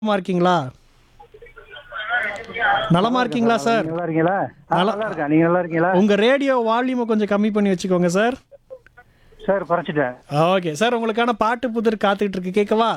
நலமா இருக்கீங்களா நலமா இருக்கீங்களா சார் நல்லா இருக்கீங்களா ஆ, நல்லா- நல்லா இருக்கேன் நீங்க நல்லா இருக்கீங்களா உங்க ரேடியோ வால்யூமை கொஞ்சம் கம்மி பண்ணி வச்சுக்கோங்க சார் சார் குறைச்சிட்டேன் ஓகே சார் உங்களுக்கான பாட்டு புதிர் காத்துக்கிட்டு இருக்கு கேட்கவா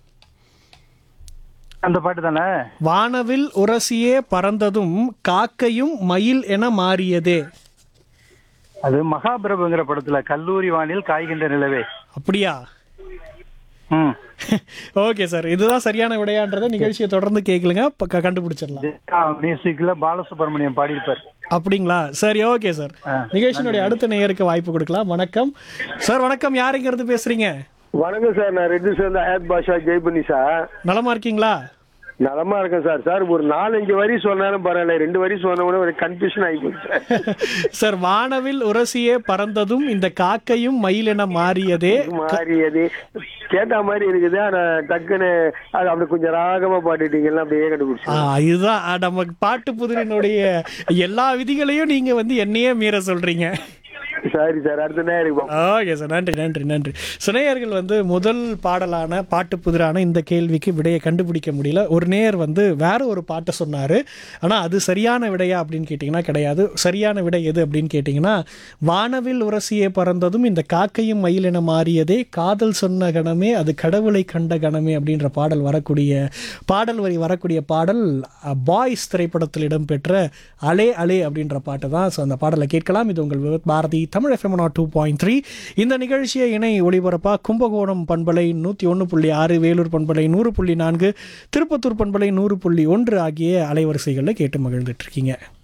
அந்த பாட்டு தானே வானவில் உரசியே பறந்ததும் காக்கையும் மயில் என மாறியதே அது மகாபிரபுங்கிற படத்துல கல்லூரி வானில் காய்கின்ற நிலவே அப்படியா ம் ஓகே சார் இதுதான் சரியான விடையான்றதை நிகழ்ச்சியை தொடர்ந்து கேட்கலுங்க ப- கண்டுபிடிச்சிடலாம் மியூசிக்ல பாலசுப்ரமணியம் பாடியிருப்பார் அப்படிங்களா சரி ஓகே சார் ஆ, நிகழ்ச்சியினுடைய அடுத்த நேயருக்கு வாய்ப்பு கொடுக்கலாம் வணக்கம் சார் வணக்கம் யாருங்கிறது பேசுறீங்க வணக்கம் சார் நான் ரெட்டு சேர்ந்த ஹயத் பாஷா ஜெய்பனி சார் நலமா இருக்கீங்களா நலமா இருக்கேன் சார் சார் ஒரு நாலஞ்சு வரி சொன்னாலும் பரவாயில்ல ரெண்டு வரி சொன்ன உடனே ஒரு கன்ஃபியூஷன் ஆகி போச்சு சார் சார் வானவில் உரசியே பறந்ததும் இந்த காக்கையும் மயில் என மாறியதே மாறியது கேட்ட மாதிரி இருக்குது ஆனா டக்குன்னு அது அப்படி கொஞ்சம் ராகமா பாடிட்டீங்கன்னா அப்படியே ஆ, கண்டுபிடிச்சு இதுதான் ஆ, நம்ம பாட்டு புதிரினுடைய எல்லா விதிகளையும் நீங்க வந்து என்னையே மீற சொல்றீங்க சாரி சார் அடுத்த நேரம் ஓகே சார் நன்றி நன்றி நன்றி சுனையர்கள் வந்து முதல் பாடலான பாட்டு புதிரான இந்த கேள்விக்கு விடையை கண்டுபிடிக்க முடியல ஒரு நேயர் வந்து வேற ஒரு பாட்டை சொன்னார் ஆனால் அது சரியான விடையா அப்படின்னு கேட்டிங்கன்னா கிடையாது சரியான விடை எது அப்படின்னு கேட்டிங்கன்னா வானவில் உரசியே பறந்ததும் இந்த காக்கையும் மயில் என மாறியதே காதல் சொன்ன கணமே அது கடவுளை கண்ட கணமே அப்படின்ற பாடல் வரக்கூடிய பாடல் வரி வரக்கூடிய பாடல் பாய்ஸ் திரைப்படத்தில் இடம்பெற்ற அலே அலே அப்படின்ற பாட்டு தான் ஸோ அந்த பாடலை கேட்கலாம் இது உங்கள் Vividh Bharathi Tamil FM two point three இந்த நிகழ்ச்சியை இணை ஒளிபரப்பா கும்பகோணம் பண்பலை நூற்றி ஒன்று புள்ளி ஆறு வேலூர் பண்பலை நூறு புள்ளி நான்கு திருப்பத்தூர் பண்பலை நூறு புள்ளி ஒன்று ஆகிய அலைவரிசைகளில் கேட்டு மகிழ்ந்துட்டு இருக்கீங்க